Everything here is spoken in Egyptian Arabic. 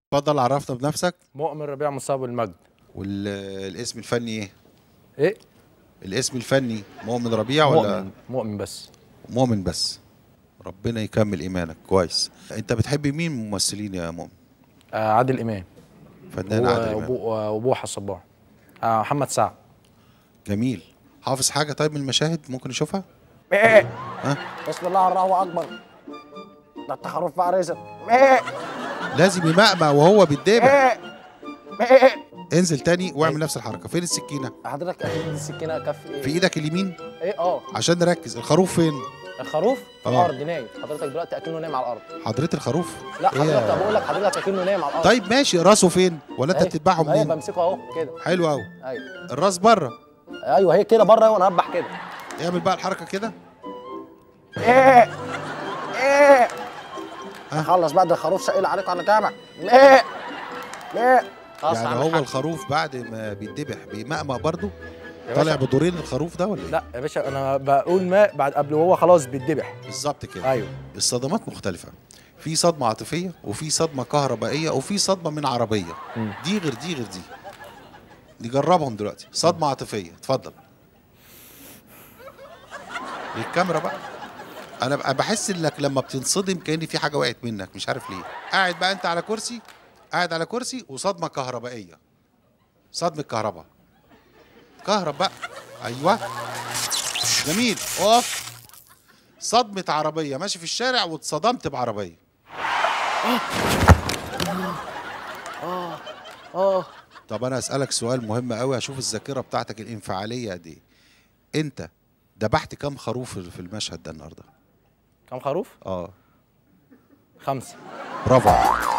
اتفضل عرفنا بنفسك مؤمن ربيع مصاب المجد والاسم الفني ايه ايه الاسم الفني مؤمن ربيع ولا مؤمن مؤمن بس مؤمن بس ربنا يكمل ايمانك كويس انت بتحب مين من الممثلين يا مؤمن آه عادل امام فنان عادل امام وبو- وبوحه الصباح آه محمد سعد جميل حافظ حاجه طيب من المشاهد ممكن نشوفها ايه ها بسم الله الله اكبر ده التخروف بقى رزق ايه لازم يمقمق وهو بيتدبح ايه ايه انزل تاني واعمل نفس الحركه فين السكينه حضرتك اكيد دي السكينه كف ايه في ايدك اليمين ايه اه عشان نركز الخروف فين الخروف في آه. الارض نايم حضرتك دلوقتي اكنه نايم على الارض حضرتك الخروف لا إيه يا- حضرتك بقول لك حضرتك اكنه نايم على الارض طيب ماشي راسه فين ولا انت أهي. بتذبحه ما هي منين بمسكه اهو كده حلو قوي ايوه الراس بره ايوه هي كده بره وانا هبح كده اعمل بقى الحركه كده ايه ايه ها؟ خلص بقى ده الخروف سائل عليك على جامع ايه ايه خلاص يعني هعمل هو حاجة. الخروف بعد ما بيتذبح بيمقمق برضه يا طالع باشا بدورين الخروف ده ولا ايه لا يا باشا انا بقول ما بعد قبل وهو خلاص بيتذبح بالظبط كده ايوه الصدمات مختلفه في صدمه عاطفيه وفي صدمه كهربائيه وفي صدمه من عربيه مم. دي غير دي غير دي نجربهم دلوقتي صدمه عاطفيه اتفضل الكاميرا بقى انا بقى بحس انك لما بتنصدم كان في حاجه وقعت منك مش عارف ليه قاعد بقى انت على كرسي قاعد على كرسي وصدمه كهربائيه صدمه كهرباء كهرب بقى ايوه جميل اقف صدمه عربيه ماشي في الشارع واتصدمت بعربيه اه طب انا اسالك سؤال مهم قوي اشوف الذاكره بتاعتك الانفعاليه قد ايه انت ذبحت كام خروف في المشهد ده النهارده كم خروف اه خمسه برافو عليك